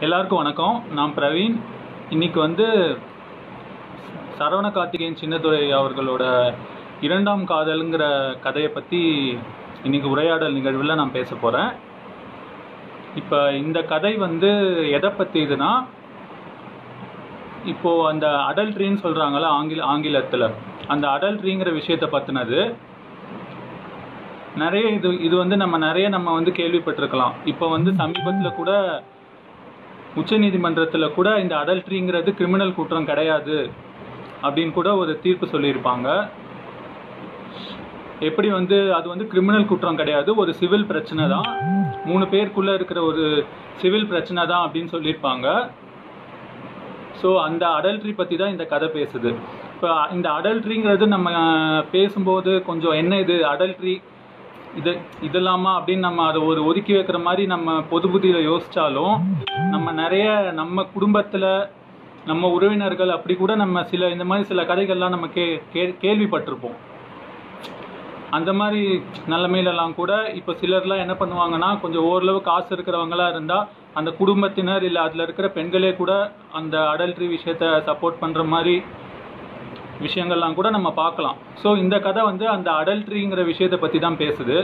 எல்லாருக்கும் வணக்கம் நான் பிரவீன் இன்னைக்கு வந்து சரவண கார்த்திகேயன் சின்னதுரை அவர்களோட இரண்டாம் காதலுங்கிற கதையை பற்றி இன்னைக்கு உரையாடல் நிகழ்வில் நான் பேச போகிறேன் இப்போ இந்த கதை வந்து எதை பற்றி இதுனா இப்போ அந்த அடல்ட்ரின்னு சொல்கிறாங்களா ஆங்கில ஆங்கிலத்தில் அந்த அடல்ட்ரிங்கிற விஷயத்தை பற்றினது நிறைய இது இது வந்து நம்ம நிறைய நம்ம வந்து கேள்விப்பட்டிருக்கலாம் இப்போ வந்து சமீபத்தில் கூட உச்சநீதிமன்றத்தில் கூட இந்த அடல்ட்ரிங்கிறது கிரிமினல் குற்றம் கிடையாது அப்படின்னு கூட ஒரு தீர்ப்பு சொல்லியிருப்பாங்க எப்படி வந்து அது வந்து கிரிமினல் குற்றம் கிடையாது ஒரு சிவில் பிரச்சனை தான் மூணு பேருக்குள்ள இருக்கிற ஒரு சிவில் பிரச்சனை தான் அப்படின்னு சொல்லியிருப்பாங்க ஸோ அந்த அடல்ட்ரி பற்றி தான் இந்த கதை பேசுது இப்போ இந்த அடல்ட்ரிங்கிறது நம்ம பேசும்போது கொஞ்சம் என்ன இது அடல்ட்ரி இது இதெல்லாமா அப்படின்னு நம்ம அதை ஒரு ஒதுக்கி வைக்கிற மாதிரி நம்ம பொது புத்தியில் யோசிச்சாலும் நம்ம நிறைய நம்ம குடும்பத்தில் நம்ம உறவினர்கள் அப்படி கூட நம்ம சில இந்த மாதிரி சில கதைகள்லாம் நம்ம கே கே கேள்விப்பட்டிருப்போம் அந்த மாதிரி நிலைமையிலலாம் கூட இப்போ சிலர்லாம் என்ன பண்ணுவாங்கன்னா கொஞ்சம் ஓரளவு காசு இருக்கிறவங்களா இருந்தால் அந்த குடும்பத்தினர் இல்லை அதில் இருக்கிற பெண்களே கூட அந்த அடல்ட்ரி விஷயத்த சப்போர்ட் பண்ணுற மாதிரி விஷயங்கள்லாம் கூட நம்ம பார்க்கலாம் ஸோ இந்த கதை வந்து அந்த அடல்ட்ரிங்கிற விஷயத்தை பற்றி தான் பேசுது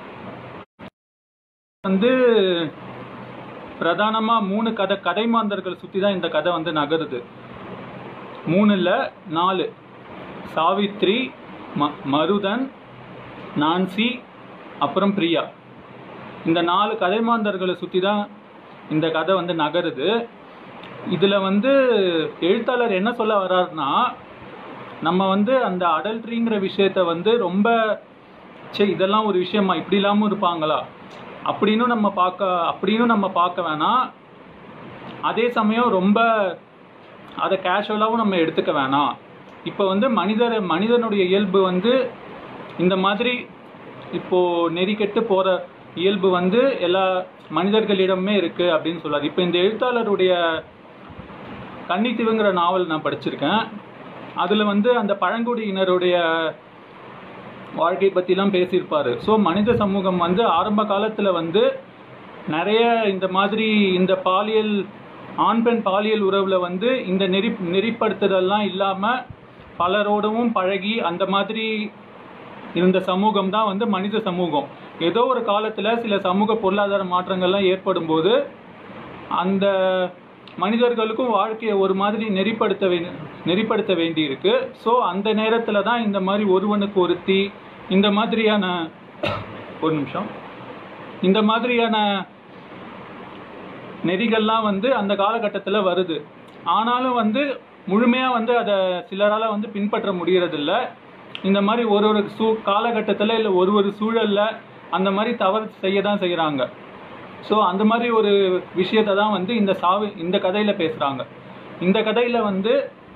வந்து பிரதானமாக மூணு கதை கதை மாந்தர்கள் சுற்றி தான் இந்த கதை வந்து நகருது மூணு இல்லை நாலு சாவித்ரி ம மருதன் நான்சி அப்புறம் பிரியா இந்த நாலு கதை மாந்தர்களை சுற்றி தான் இந்த கதை வந்து நகருது இதில் வந்து எழுத்தாளர் என்ன சொல்ல வர்றாருன்னா நம்ம வந்து அந்த அடல்ட்ரிங்கிற விஷயத்த வந்து ரொம்ப சே இதெல்லாம் ஒரு விஷயமா இப்படி இல்லாமல் இருப்பாங்களா அப்படின்னு நம்ம பார்க்க அப்படின்னு நம்ம பார்க்க வேணாம் அதே சமயம் ரொம்ப அதை கேஷுவலாகவும் நம்ம எடுத்துக்க வேணாம் இப்போ வந்து மனிதர் மனிதனுடைய இயல்பு வந்து இந்த மாதிரி இப்போ நெறிக்கெட்டு போகிற இயல்பு வந்து எல்லா மனிதர்களிடமே இருக்குது அப்படின்னு சொல்லாது இப்போ இந்த எழுத்தாளருடைய கன்னித்தீவுங்கிற நாவல் நான் படிச்சிருக்கேன் அதில் வந்து அந்த பழங்குடியினருடைய வாழ்க்கை பற்றிலாம் பேசியிருப்பார் ஸோ மனித சமூகம் வந்து ஆரம்ப காலத்தில் வந்து நிறைய இந்த மாதிரி இந்த பாலியல் ஆண் பெண் பாலியல் உறவில் வந்து இந்த நெறி நெறிப்படுத்துதல்லாம் இல்லாமல் பலரோடவும் பழகி அந்த மாதிரி இருந்த சமூகம் தான் வந்து மனித சமூகம் ஏதோ ஒரு காலத்தில் சில சமூக பொருளாதார மாற்றங்கள்லாம் ஏற்படும் போது அந்த மனிதர்களுக்கும் வாழ்க்கையை ஒரு மாதிரி நெறிப்படுத்த வே நெறிப்படுத்த வேண்டி இருக்கு ஸோ அந்த நேரத்தில் தான் இந்த மாதிரி ஒருவனுக்கு ஒருத்தி இந்த மாதிரியான ஒரு நிமிஷம் இந்த மாதிரியான நெறிகள்லாம் வந்து அந்த காலகட்டத்தில் வருது ஆனாலும் வந்து முழுமையாக வந்து அதை சிலரால் வந்து பின்பற்ற முடியறதில்ல இந்த மாதிரி ஒரு ஒரு சூ காலகட்டத்தில் இல்லை ஒரு ஒரு சூழலில் அந்த மாதிரி தவறு செய்ய தான் செய்கிறாங்க ஸோ அந்த மாதிரி ஒரு விஷயத்தை தான் வந்து இந்த சாவி இந்த கதையில் பேசுகிறாங்க இந்த கதையில் வந்து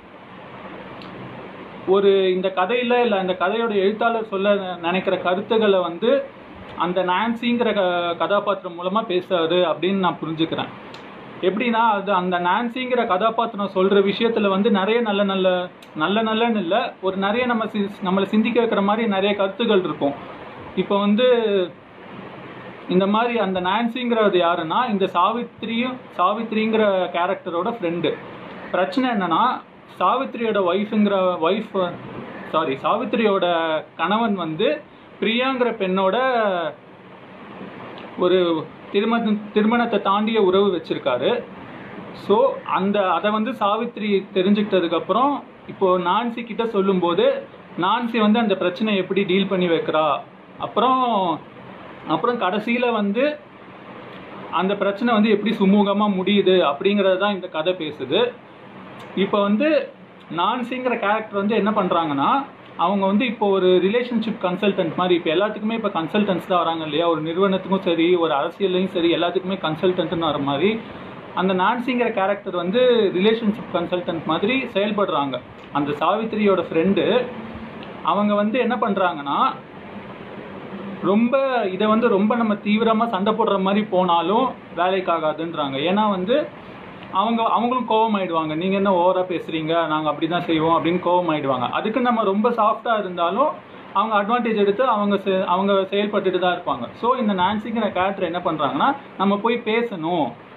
ஒரு இந்த கதையில் இல்லை அந்த கதையோட எழுத்தாளர் சொல்ல நினைக்கிற கருத்துக்களை வந்து அந்த நான்சிங்கிற க கதாபாத்திரம் மூலமாக பேசுறாரு அப்படின்னு நான் புரிஞ்சுக்கிறேன் எப்படின்னா அது அந்த நான்சிங்கிற கதாபாத்திரம் சொல்கிற விஷயத்தில் வந்து நிறைய நல்ல நல்ல நல்ல நல்லன்னு இல்லை ஒரு நிறைய நம்ம சி நம்மளை சிந்திக்க வைக்கிற மாதிரி நிறைய கருத்துக்கள் இருக்கும் இப்போ வந்து இந்த மாதிரி அந்த நான்சிங்கிறது யாருன்னா இந்த சாவித்ரியும் சாவித்ரிங்கிற கேரக்டரோட ஃப்ரெண்டு பிரச்சனை என்னன்னா சாவித்ரியோட ஒய்ஃபுங்கிற ஒய்ஃப் சாரி சாவித்ரியோட கணவன் வந்து பிரியாங்கிற பெண்ணோட ஒரு திருமண திருமணத்தை தாண்டிய உறவு வச்சிருக்காரு ஸோ அந்த அதை வந்து சாவித்ரி தெரிஞ்சுக்கிட்டதுக்கப்புறம் இப்போ நான்சி கிட்ட சொல்லும்போது நான்சி வந்து அந்த பிரச்சனை எப்படி டீல் பண்ணி வைக்கிறா அப்புறம் அப்புறம் கடைசியில் வந்து அந்த பிரச்சனை வந்து எப்படி சுமூகமாக முடியுது அப்படிங்கிறது தான் இந்த கதை பேசுது இப்போ வந்து நான்சிங்கிற கேரக்டர் வந்து என்ன பண்ணுறாங்கன்னா அவங்க வந்து இப்போ ஒரு ரிலேஷன்ஷிப் கன்சல்டன்ட் மாதிரி இப்போ எல்லாத்துக்குமே இப்போ கன்சல்டன்ஸ் தான் வராங்க இல்லையா ஒரு நிறுவனத்துக்கும் சரி ஒரு அரசியல்லையும் சரி எல்லாத்துக்குமே கன்சல்டன்ட்னு வர மாதிரி அந்த நான்சிங்கிற கேரக்டர் வந்து ரிலேஷன்ஷிப் கன்சல்டன்ட் மாதிரி செயல்படுறாங்க அந்த சாவித்திரியோட ஃப்ரெண்டு அவங்க வந்து என்ன பண்ணுறாங்கன்னா ரொம்ப இதை வந்து ரொம்ப நம்ம தீவிரமாக சண்டை போடுற மாதிரி போனாலும் வேலைக்காகாதுன்றாங்க ஏன்னா வந்து அவங்க அவங்களும் கோவம் ஆயிடுவாங்க நீங்கள் என்ன ஓவராக பேசுகிறீங்க நாங்கள் அப்படி தான் செய்வோம் அப்படின்னு கோவம் ஆயிடுவாங்க அதுக்கு நம்ம ரொம்ப சாஃப்டாக இருந்தாலும் அவங்க அட்வான்டேஜ் எடுத்து அவங்க செ- அவங்க செயல்பட்டுட்டு தான் இருப்பாங்க ஸோ இந்த நான்சிங்கிற கேரக்டர் என்ன பண்ணுறாங்கன்னா நம்ம போய் பேசணும்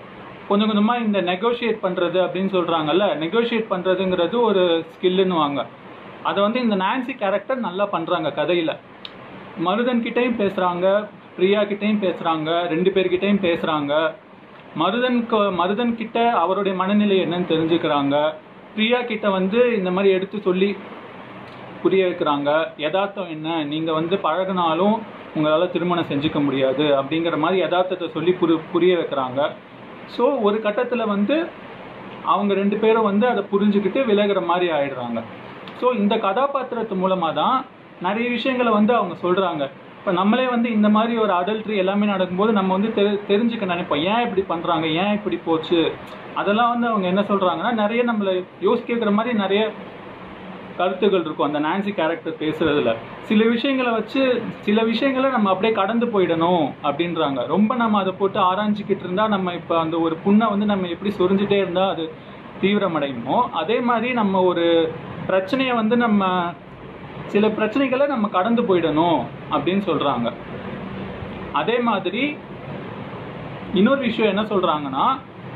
கொஞ்சம் கொஞ்சமாக இந்த நெகோஷியேட் பண்ணுறது அப்படின்னு சொல்கிறாங்கல்ல நெகோஷியேட் பண்ணுறதுங்கிறது ஒரு ஸ்கில்லுன்னு வாங்க அதை வந்து இந்த நான்சி கேரக்டர் நல்லா பண்ணுறாங்க கதையில் மருதன் கிட்டேயும் பேசுகிறாங்க பிரியா கிட்டேயும் பேசுகிறாங்க ரெண்டு பேர்கிட்டயும் பேசுகிறாங்க மருதன் மருதன் கிட்ட அவருடைய மனநிலை என்னன்னு தெரிஞ்சுக்கிறாங்க பிரியா கிட்ட வந்து இந்த மாதிரி எடுத்து சொல்லி புரிய வைக்கிறாங்க யதார்த்தம் என்ன நீங்கள் வந்து பழகினாலும் உங்களால் திருமணம் செஞ்சுக்க முடியாது அப்படிங்கிற மாதிரி யதார்த்தத்தை சொல்லி புரி புரிய வைக்கிறாங்க ஸோ ஒரு கட்டத்தில் வந்து அவங்க ரெண்டு பேரும் வந்து அதை புரிஞ்சுக்கிட்டு விலகுற மாதிரி ஆயிடுறாங்க ஸோ இந்த கதாபாத்திரத்து மூலமாக தான் நிறைய விஷயங்களை வந்து அவங்க சொல்கிறாங்க இப்போ நம்மளே வந்து இந்த மாதிரி ஒரு அடல்ட்ரி எல்லாமே நடக்கும்போது நம்ம வந்து தெரி தெரிஞ்சுக்க நினைப்போம் ஏன் இப்படி பண்ணுறாங்க ஏன் இப்படி போச்சு அதெல்லாம் வந்து அவங்க என்ன சொல்கிறாங்கன்னா நிறைய நம்மளை யோசிக்க வைக்கிற மாதிரி நிறைய கருத்துகள் இருக்கும் அந்த நான்சி கேரக்டர் பேசுறதுல சில விஷயங்களை வச்சு சில விஷயங்களை நம்ம அப்படியே கடந்து போயிடணும் அப்படின்றாங்க ரொம்ப நம்ம அதை போட்டு ஆராய்ச்சிக்கிட்டு இருந்தா நம்ம இப்போ அந்த ஒரு புண்ணை வந்து நம்ம எப்படி சொரிஞ்சிட்டே இருந்தா அது தீவிரமடையுமோ அதே மாதிரி நம்ம ஒரு பிரச்சனையை வந்து நம்ம சில பிரச்சனைகளை நம்ம கடந்து போயிடணும் அப்படின்னு சொல்றாங்க அதே மாதிரி இன்னொரு விஷயம் என்ன சொல்றாங்கன்னா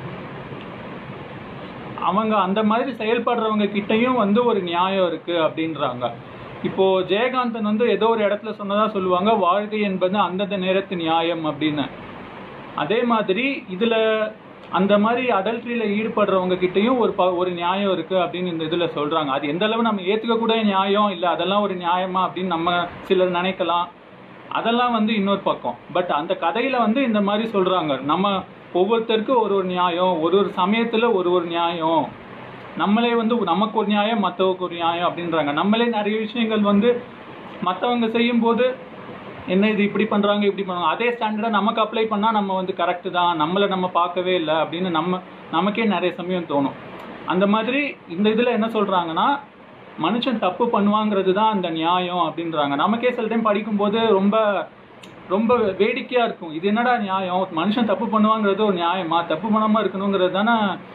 அவங்க அந்த மாதிரி செயல்படுறவங்க கிட்டயும் வந்து ஒரு நியாயம் இருக்கு அப்படின்றாங்க இப்போ ஜெயகாந்தன் வந்து ஏதோ ஒரு இடத்துல சொன்னதா சொல்லுவாங்க வாழ்க்கை என்பது அந்தந்த நேரத்து நியாயம் அப்படின்னு அதே மாதிரி இதுல அந்த மாதிரி அடல்ட்ரியில ஈடுபடுறவங்க கிட்டயும் ஒரு ப- ஒரு நியாயம் இருக்கு அப்படின்னு இந்த இதுல சொல்றாங்க அது எந்த அளவு நம்ம ஏத்துக்க கூட நியாயம் இல்ல அதெல்லாம் ஒரு நியாயமா அப்படின்னு நம்ம சிலர் நினைக்கலாம் அதெல்லாம் வந்து இன்னொரு பக்கம் பட் அந்த கதையில வந்து இந்த மாதிரி சொல்றாங்க நம்ம ஒவ்வொருத்தருக்கும் ஒரு ஒரு நியாயம் ஒரு ஒரு சமயத்துல ஒரு ஒரு நியாயம் நம்மளே வந்து நமக்கு ஒரு நியாயம் மற்றவங்களுக்கு ஒரு நியாயம் அப்படின்றாங்க நம்மளே நிறைய விஷயங்கள் வந்து மற்றவங்க செய்யும்போது என்ன இது இப்படி பண்றாங்க இப்படி பண்றாங்க அதே ஸ்டாண்டர்டை நமக்கு அப்ளை பண்ணா நம்ம வந்து கரெக்ட் தான் நம்மளை நம்ம பார்க்கவே இல்லை அப்படின்னு நம்ம நமக்கே நிறைய சமயம் தோணும் அந்த மாதிரி இந்த இதுல என்ன சொல்றாங்கன்னா மனுஷன் தப்பு பண்ணுவாங்கிறது தான் அந்த நியாயம் அப்படின்றாங்க நமக்கே சில டைம் படிக்கும்போது ரொம்ப ரொம்ப வேடிக்கையா இருக்கும் இது என்னடா நியாயம் மனுஷன் தப்பு பண்ணுவாங்கிறது ஒரு நியாயமா தப்பு பண்ணாம இருக்கணுங்கிறது தானே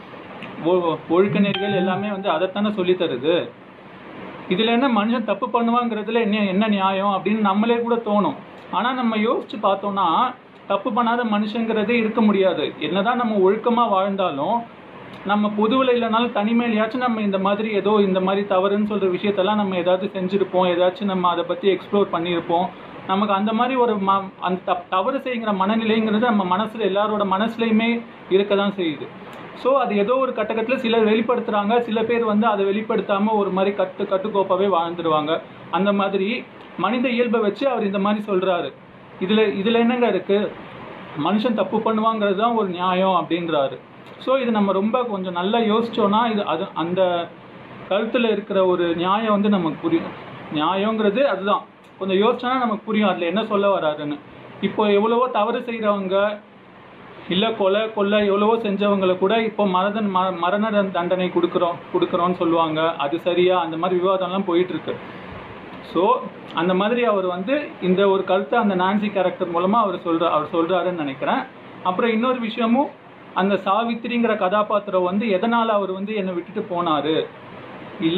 ஒ- ஒழுக்க நெறிகள் எல்லாமே வந்து அதைத்தானே சொல்லி தருது இதுல என்ன மனுஷன் தப்பு பண்ணுவாங்கிறதுல என்ன என்ன நியாயம் அப்படின்னு நம்மளே கூட தோணும் ஆனா நம்ம யோசிச்சு பார்த்தோம்னா தப்பு பண்ணாத மனுஷங்கிறதே இருக்க முடியாது என்னதான் நம்ம ஒழுக்கமா வாழ்ந்தாலும் நம்ம பொதுவில் இல்லைனாலும் தனிமையிலையாச்சும் நம்ம இந்த மாதிரி ஏதோ இந்த மாதிரி தவறுன்னு சொல்ற விஷயத்தெல்லாம் நம்ம ஏதாவது செஞ்சிருப்போம் ஏதாச்சும் நம்ம அதை பத்தி எக்ஸ்ப்ளோர் பண்ணியிருப்போம் நமக்கு அந்த மாதிரி ஒரு ம அந்த தப்- தவறு செய்கிற மனநிலைங்கிறது நம்ம மனசுல எல்லாரோட மனசுலையுமே இருக்க தான் செய்யுது ஸோ அது ஏதோ ஒரு கட்டகத்தில் சிலர் வெளிப்படுத்துறாங்க சில பேர் வந்து அதை வெளிப்படுத்தாம ஒரு மாதிரி கட்டு கட்டுக்கோப்பாவே வாழ்ந்துருவாங்க அந்த மாதிரி மனித இயல்பை வச்சு அவர் இந்த மாதிரி சொல்றாரு இதுல இதுல என்னங்க இருக்கு மனுஷன் தப்பு பண்ணுவாங்கிறது தான் ஒரு நியாயம் அப்படின்றாரு ஸோ இது நம்ம ரொம்ப கொஞ்சம் நல்லா யோசிச்சோம்னா இது அது அந்த கருத்துல இருக்கிற ஒரு நியாயம் வந்து நமக்கு புரியும் நியாயங்கிறது அதுதான் கொஞ்சம் யோசிச்சோன்னா நமக்கு புரியும் அதுல என்ன சொல்ல வராருன்னு இப்போ எவ்வளவோ தவறு செய்றவங்க இல்ல கொலை கொள்ளை எவ்வளவோ செஞ்சவங்களை கூட இப்போ மரதன் ம மரண தண்- தண்டனை கொடுக்குறோம் கொடுக்குறோம்னு சொல்லுவாங்க அது சரியா அந்த மாதிரி விவாதம்லாம் போயிட்டு இருக்கு ஸோ அந்த மாதிரி அவர் வந்து இந்த ஒரு கருத்தை அந்த நான்சி கேரக்டர் மூலமா அவர் சொல்ற அவர் சொல்றாருன்னு நினைக்கிறேன் அப்புறம் இன்னொரு விஷயமும் அந்த சாவித்திரிங்கிற கதாபாத்திரம் வந்து எதனால அவர் வந்து என்னை விட்டுட்டு போனாரு இல்ல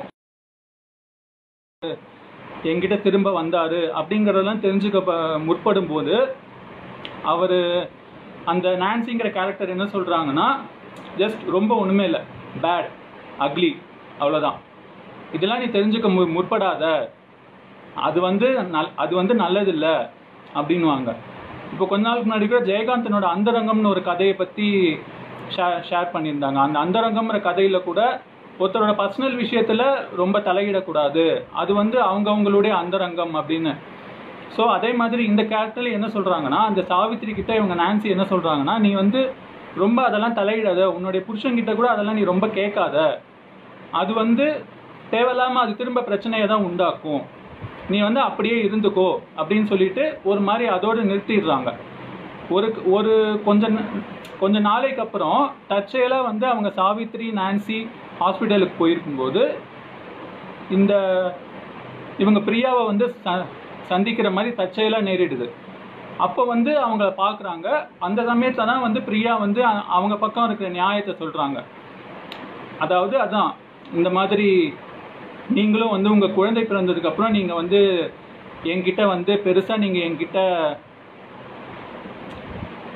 என்கிட்ட திரும்ப வந்தாரு அப்படிங்கறதெல்லாம் தெரிஞ்சுக்க ப- முற்படும் போது அவரு அந்த நான்சிங்கிற கேரக்டர் என்ன சொல்றாங்கன்னா ஜஸ்ட் ரொம்ப ஒண்ணுமே இல்லை பேட் அக்லி அவ்வளவுதான் இதெல்லாம் நீ தெரிஞ்சுக்க மு முற்படாத அது வந்து நல் அது வந்து நல்லதில்ல அப்படின்னுவாங்க இப்போ கொஞ்ச நாளுக்கு முன்னாடி கூட ஜெயகாந்தனோட அந்தரங்கம்னு ஒரு கதையை பற்றி ஷேர் ஷேர் பண்ணியிருந்தாங்க அந்த அந்தரங்கம்ங்கிற கதையில கூட ஒருத்தரோட பர்சனல் விஷயத்துல ரொம்ப தலையிடக்கூடாது அது வந்து அவங்கவங்களுடைய அந்தரங்கம் அப்படின்னு ஸோ அதே மாதிரி இந்த கேரக்டர்ல என்ன சொல்றாங்கன்னா அந்த சாவித்திரி கிட்ட இவங்க நான்சி என்ன சொல்றாங்கன்னா நீ வந்து ரொம்ப அதெல்லாம் தலையிடாத உன்னுடைய புருஷன்கிட்ட கூட அதெல்லாம் நீ ரொம்ப கேட்காத அது வந்து தேவையில்லாம அது திரும்ப பிரச்சனையை தான் உண்டாக்கும் நீ வந்து அப்படியே இருந்துக்கோ அப்படின்னு சொல்லிட்டு ஒரு மாதிரி அதோட நிறுத்திடுறாங்க ஒரு ஒரு கொஞ்ச ந- கொஞ்ச நாளைக்கு அப்புறம் தற்செயலா வந்து அவங்க சாவித்ரி நான்சி ஹாஸ்பிட்டலுக்கு போயிருக்கும்போது இந்த இவங்க பிரியாவை வந்து ச- சந்திக்கிற மாதிரி தற்செயலா நேரிடுது அப்போ வந்து அவங்கள பார்க்குறாங்க அந்த சமயத்துல தான் வந்து பிரியா வந்து அ- அவங்க பக்கம் இருக்கிற நியாயத்தை சொல்றாங்க அதாவது அதான் இந்த மாதிரி நீங்களும் வந்து உங்க குழந்தை பிறந்ததுக்கு அப்புறம் நீங்க வந்து என்கிட்ட வந்து பெருசா நீங்க என்கிட்ட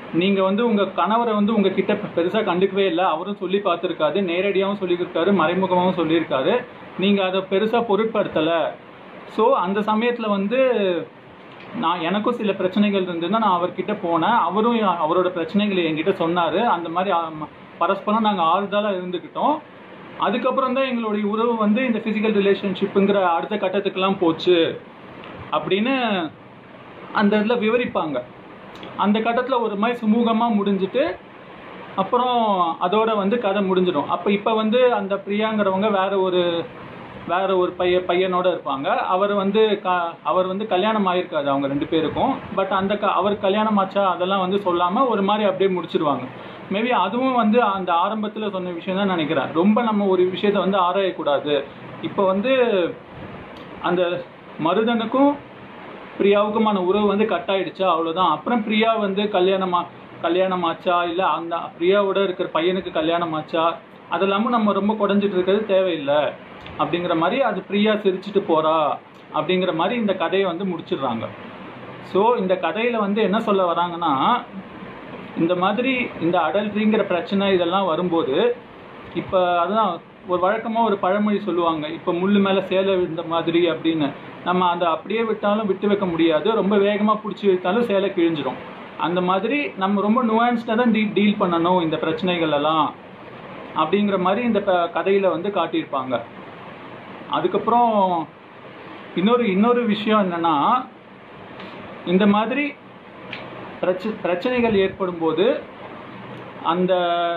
நீங்க வந்து உங்க கணவரை வந்து உங்ககிட்ட பெருசா கண்டுக்கவே இல்லை அவரும் சொல்லி பார்த்துருக்காரு நேரடியாகவும் சொல்லியிருக்காரு மறைமுகமாகவும் சொல்லியிருக்காரு நீங்க அதை பெருசா பொருட்படுத்தல ஸோ அந்த சமயத்துல வந்து நான் எனக்கும் சில பிரச்சனைகள் இருந்ததுன்னா நான் அவர்கிட்ட போனேன் அவரும் அவரோட பிரச்சனைகளை என்கிட்ட சொன்னாரு அந்த மாதிரி ஆ- பரஸ்பரம் நாங்க ஆறுதலா இருந்துக்கிட்டோம் அதுக்கப்புறம் தான் எங்களுடைய உறவு வந்து இந்த ஃபிசிக்கல் ரிலேஷன்ஷிப்புங்கிற அடுத்த கட்டத்துக்கெல்லாம் போச்சு அப்படின்னு அந்த இதில் விவரிப்பாங்க அந்த கட்டத்தில் ஒரு மாதிரி சுமூகமாக முடிஞ்சிட்டு அப்புறம் அதோட வந்து கதை முடிஞ்சிடும் அப்போ இப்போ வந்து அந்த பிரியாங்கிறவங்க வேற ஒரு வேற ஒரு பைய பையனோட இருப்பாங்க அவர் வந்து க அவர் வந்து கல்யாணம் ஆயிருக்காது அவங்க ரெண்டு பேருக்கும் பட் அந்த க அவர் கல்யாணம் ஆச்சா அதெல்லாம் வந்து சொல்லாமல் ஒரு மாதிரி அப்படியே முடிச்சிருவாங்க மேபி அதுவும் வந்து அந்த ஆரம்பத்தில் சொன்ன விஷயம் தான் நினைக்கிறேன் ரொம்ப நம்ம ஒரு விஷயத்தை வந்து ஆராயக்கூடாது இப்போ வந்து அந்த மருதனுக்கும் பிரியாவுக்குமான உறவு வந்து கட் ஆயிடுச்சா அவ்வளோதான் அப்புறம் பிரியா வந்து கல்யாணமா கல்யாணம் ஆச்சா இல்லை அந்த பிரியாவோட இருக்கிற பையனுக்கு கல்யாணம் ஆச்சா அதெல்லாமும் நம்ம ரொம்ப குறைஞ்சிட்டு இருக்கிறது தேவையில்லை அப்படிங்கிற மாதிரி அது பிரியா சிரிச்சிட்டு போறா அப்படிங்கிற மாதிரி இந்த கதையை வந்து முடிச்சிடுறாங்க ஸோ இந்த கதையில வந்து என்ன சொல்ல வராங்கன்னா இந்த மாதிரி இந்த அடல்ட்ரிங்கிற பிரச்சனை இதெல்லாம் வரும்போது இப்போ அதான் ஒரு வழக்கமாக ஒரு பழமொழி சொல்லுவாங்க இப்போ முள்ளு மேலே சேலை விழுந்த மாதிரி அப்படின்னு நம்ம அதை அப்படியே விட்டாலும் விட்டு வைக்க முடியாது ரொம்ப வேகமாக பிடிச்சி வைத்தாலும் சேலை கிழிஞ்சிரும் அந்த மாதிரி நம்ம ரொம்ப நுவான்ஸ்டாக தான் டீ டீல் பண்ணணும் இந்த பிரச்சனைகள் எல்லாம் அப்படிங்கிற மாதிரி இந்த க- கதையில வந்து காட்டியிருப்பாங்க அதுக்கப்புறம் இன்னொரு இன்னொரு விஷயம் என்னன்னா இந்த மாதிரி பிரச்ச பிரச்சனைகள் ஏற்படும் போது அந்த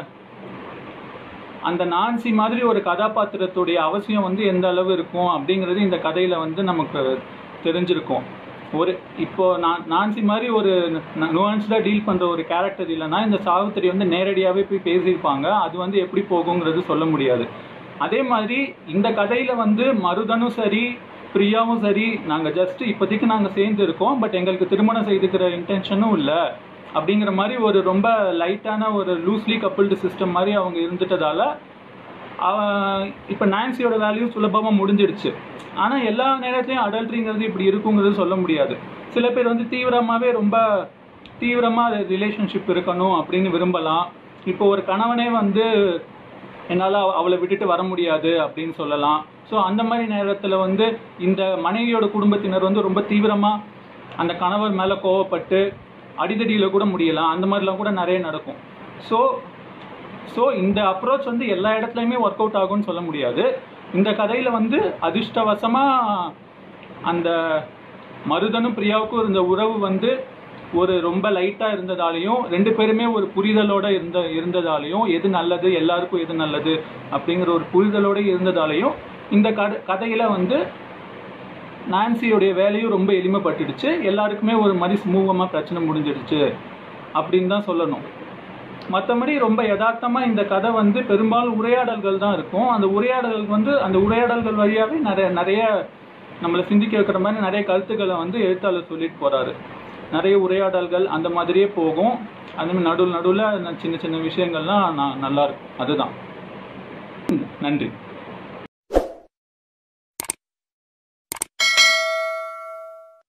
அந்த நான்சி மாதிரி ஒரு கதாபாத்திரத்துடைய அவசியம் வந்து எந்த அளவு இருக்கும் அப்படிங்கிறது இந்த கதையில வந்து நமக்கு தெரிஞ்சிருக்கும் ஒரு இப்போ நான் நான்சி மாதிரி ஒரு நுவான்ஸ்டாக டீல் பண்ற ஒரு கேரக்டர் இல்லைன்னா இந்த சாவித்திரி வந்து நேரடியாகவே போய் பேசியிருப்பாங்க அது வந்து எப்படி போகுங்கிறது சொல்ல முடியாது அதே மாதிரி இந்த கதையில வந்து மருதனும் சரி பிரியாவும் சரி நாங்க ஜஸ்ட் இப்போதைக்கு நாங்க சேர்ந்து இருக்கோம் பட் எங்களுக்கு திருமணம் செய்துக்கிற இன்டென்ஷனும் இல்லை அப்படிங்கிற மாதிரி ஒரு ரொம்ப லைட்டான ஒரு லூஸ்லி கப்புள்டு சிஸ்டம் மாதிரி அவங்க இருந்துட்டதால அவன் இப்போ நான்சியோட வேல்யூ சுலபமாக முடிஞ்சிடுச்சு ஆனால் எல்லா நேரத்துலையும் அடல்ட்ரிங்கிறது இப்படி இருக்குங்கிறது சொல்ல முடியாது சில பேர் வந்து தீவிரமாகவே ரொம்ப தீவிரமாக ரிலேஷன்ஷிப் இருக்கணும் அப்படின்னு விரும்பலாம் இப்போ ஒரு கணவனே வந்து என்னால் அவளை விட்டுட்டு வர முடியாது அப்படின்னு சொல்லலாம் ஸோ அந்த மாதிரி நேரத்தில் வந்து இந்த மனைவியோட குடும்பத்தினர் வந்து ரொம்ப தீவிரமாக அந்த கணவர் மேலே கோவப்பட்டு அடிதடியில் கூட முடியலாம் அந்த மாதிரிலாம் கூட நிறைய நடக்கும் ஸோ ஸோ இந்த அப்ரோச் வந்து எல்லா இடத்துலையுமே ஒர்க் அவுட் ஆகும்னு சொல்ல முடியாது இந்த கதையில் வந்து அதிர்ஷ்டவசமாக அந்த மருதனும் பிரியாவுக்கும் இருந்த உறவு வந்து ஒரு ரொம்ப லைட்டாக இருந்ததாலையும் ரெண்டு பேருமே ஒரு புரிதலோட இருந்த இருந்ததாலையும் எது நல்லது எல்லாருக்கும் எது நல்லது அப்படிங்கிற ஒரு புரிதலோட இருந்ததாலையும் இந்த கதை கதையில வந்து நான்சியோடைய வேலையும் ரொம்ப எளிமைப்பட்டுடுச்சு எல்லாருக்குமே ஒரு மாதிரி சுமூகமாக பிரச்சனை முடிஞ்சிடுச்சு அப்படின்னு தான் சொல்லணும் மற்றபடி ரொம்ப யதார்த்தமாக இந்த கதை வந்து பெரும்பாலும் உரையாடல்கள் தான் இருக்கும் அந்த உரையாடல்கள் வந்து அந்த உரையாடல்கள் வழியாகவே நிறைய நிறைய நம்மளை சிந்திக்க வைக்கிற மாதிரி நிறைய கருத்துக்களை வந்து எழுத்தாளர் சொல்லிட்டு போறாரு நிறைய உரையாடல்கள் அந்த மாதிரியே போகும் அந்த மாதிரி நடுவில் நடுவில் சின்ன சின்ன விஷயங்கள்லாம் நான் நல்லா இருக்கும் அதுதான் நன்றி